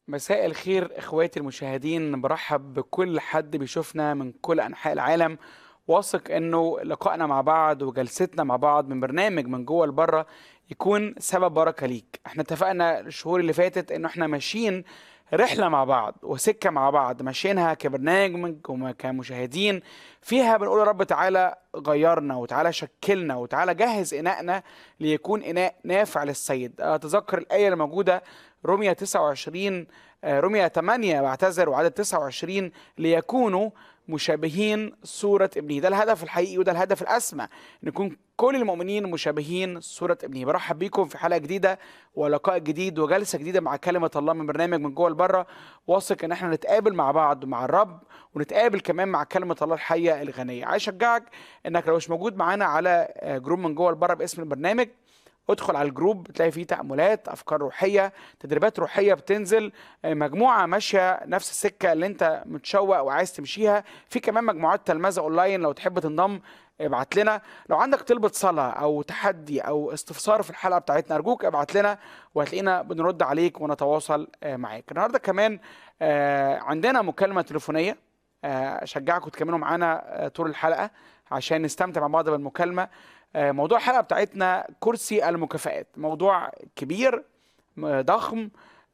مساء الخير اخواتي المشاهدين برحب بكل حد بيشوفنا من كل انحاء العالم واثق انه لقائنا مع بعض وجلستنا مع بعض من برنامج من جوه لبره يكون سبب بركه ليك احنا اتفقنا الشهور اللي فاتت انه احنا ماشيين رحله مع بعض وسكه مع بعض ماشيينها كبرنامج وكمشاهدين فيها بنقول يا رب تعالى غيرنا وتعالى شكلنا وتعالى جهز انائنا ليكون اناء نافع للسيد اتذكر الايه اللي موجوده روميا 29 آه، روميا 8 بعتذر وعدد 29 ليكونوا مشابهين صورة ابنه ده الهدف الحقيقي وده الهدف الأسمى نكون كل المؤمنين مشابهين صورة ابنه برحب بيكم في حلقة جديدة ولقاء جديد وجلسة جديدة مع كلمة الله من برنامج من جوه لبره واثق ان احنا نتقابل مع بعض مع الرب ونتقابل كمان مع كلمة الله الحية الغنية عايز اشجعك انك لو مش موجود معانا على آه، جروب من جوه لبره باسم البرنامج ادخل على الجروب بتلاقي فيه تأملات أفكار روحية تدريبات روحية بتنزل آه، مجموعة ماشية نفس السكة اللي أنت متشوق وعايز تمشيها في كمان مجموعات تلمذة أونلاين لو تحب تنضم ابعت لنا لو عندك طلبة صلاة أو تحدي أو استفسار في الحلقة بتاعتنا أرجوك ابعت لنا وهتلاقينا بنرد عليك ونتواصل آه، معاك النهاردة كمان آه، عندنا مكالمة تليفونية آه، أشجعكم تكملوا معانا آه، طول الحلقة عشان نستمتع مع بعض بالمكالمة آه، موضوع الحلقة بتاعتنا كرسي المكافآت موضوع كبير م- ضخم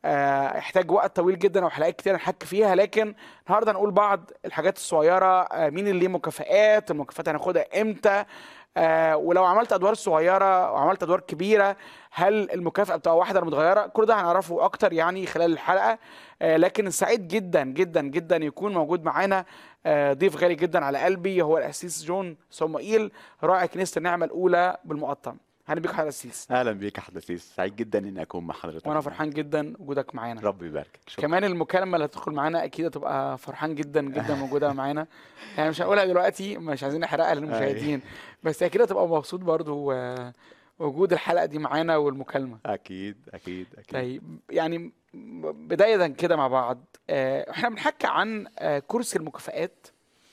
آه، يحتاج وقت طويل جدا وحلقات كتير نحكي فيها لكن النهارده نقول بعض الحاجات الصغيره آه، مين اللي ليه مكافآت المكافآت هناخدها امتى آه، ولو عملت ادوار صغيره وعملت ادوار كبيره هل المكافاه بتبقى واحده ولا متغيره كل ده هنعرفه اكتر يعني خلال الحلقه آه، لكن سعيد جدا جدا جدا يكون موجود معانا آه، ضيف غالي جدا على قلبي هو الاسيس جون صموئيل راعي كنيسه النعمه الاولى بالمقطم اهلا بيك يا الاسيس اهلا بيك يا حضرتك سعيد جدا اني اكون مع حضرتك وانا فرحان جدا وجودك معانا ربي يباركك شكرا كمان المكالمه اللي هتدخل معانا اكيد هتبقى فرحان جدا جدا موجوده معانا يعني مش هنقولها دلوقتي مش عايزين نحرقها للمشاهدين بس اكيد هتبقى مبسوط برضو آه، وجود الحلقه دي معانا والمكالمه اكيد اكيد اكيد طيب يعني بدايه كده مع بعض آه، احنا بنحكي عن آه، كرسي المكافآت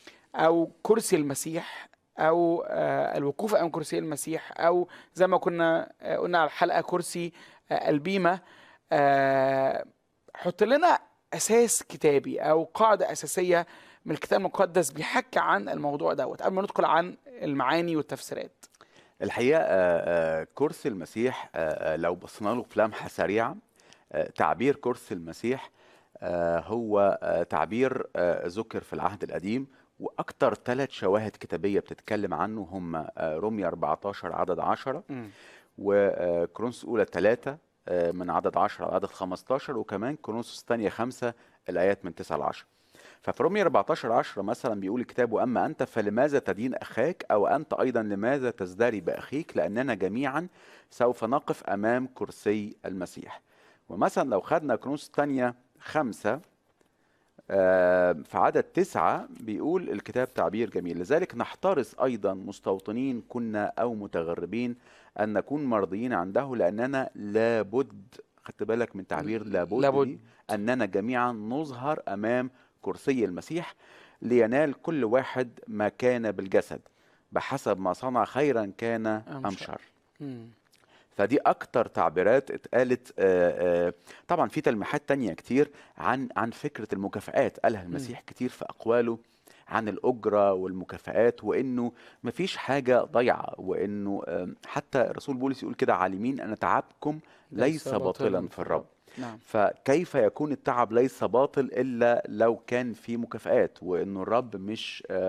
او كرسي المسيح او آه، الوقوف امام كرسي المسيح او زي ما كنا آه، قلنا على الحلقه كرسي آه، البيمه آه، حط لنا اساس كتابي او قاعده اساسيه من الكتاب المقدس بيحكي عن الموضوع دوت قبل ما ندخل عن المعاني والتفسيرات الحقيقه آه، آه، كرسي المسيح آه، آه، لو بصينا له في لمحه سريعه آه، تعبير كرسي المسيح آه، هو آه، تعبير آه، ذكر في العهد القديم واكتر ثلاث شواهد كتابيه بتتكلم عنه هم آه، روميا 14 عدد 10 مم. وكرونس اولى 3 من عدد 10 لعدد 15 وكمان كرونس الثانيه 5 الايات من 9 ل 10 ففي رومية 14 10 مثلا بيقول الكتاب واما انت فلماذا تدين اخاك او انت ايضا لماذا تزدري باخيك لاننا جميعا سوف نقف امام كرسي المسيح ومثلا لو خدنا كرونس الثانيه 5 آه، في عدد تسعة بيقول الكتاب تعبير جميل لذلك نحترس أيضا مستوطنين كنا أو متغربين أن نكون مرضيين عنده لأننا لابد خدت بالك من تعبير لابد, لابد. دي أننا جميعا نظهر أمام كرسي المسيح لينال كل واحد ما كان بالجسد بحسب ما صنع خيرا كان أم أم شر. شر مم. فدي اكتر تعبيرات اتقالت آه، آه، طبعا في تلميحات تانية كتير عن عن فكرة المكافآت قالها المسيح كتير في اقواله عن الاجرة والمكافآت وانه مفيش حاجة ضايعة وانه آم، حتى الرسول بولس يقول كده عالمين ان تعبكم ليس باطلا في الرب نعم فكيف يكون التعب ليس باطل الا لو كان في مكافآت وانه الرب مش آه،